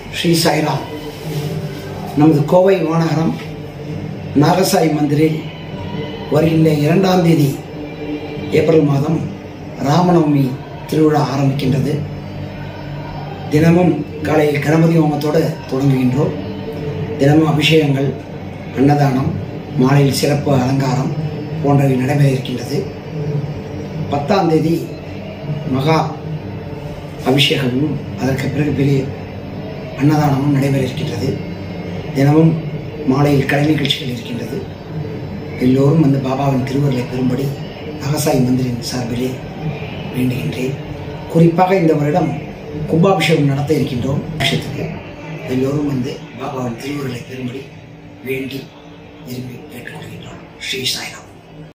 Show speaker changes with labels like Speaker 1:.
Speaker 1: ஸ்ரீ சாய்ராம் நமது கோவை மாநகரம் நாகசாய் மந்திரில் வருகின்ற இரண்டாம் தேதி ஏப்ரல் மாதம் ராமநவமி திருவிழா ஆரம்பிக்கின்றது தினமும் காலையில் கணபதி ஹோமத்தோடு தொடங்குகின்றோம் தினமும் அபிஷேகங்கள் அன்னதானம் மாலையில் சிறப்பு அலங்காரம் போன்றவை நடைபெற இருக்கின்றது பத்தாம் தேதி மகா அபிஷேகமும் அதற்கு பிறகு பெரிய அன்னதானமும் நடைபெற இருக்கின்றது தினமும் மாலையில் கலை நிகழ்ச்சிகள் இருக்கின்றது எல்லோரும் வந்து பாபாவின் திருவருளை பெறும்படி அகசாய் மந்திரின் சார்பிலே வேண்டுகின்றேன் குறிப்பாக இந்த வருடம் கும்பாபிஷேகம் நடத்த இருக்கின்றோம் விஷயத்துக்கு எல்லோரும் வந்து பாபாவின் திருவருளை பெறும்படி வேண்டி விரும்பி கேட்டுக்கொள்கின்றோம் ஸ்ரீ சாய்ராம்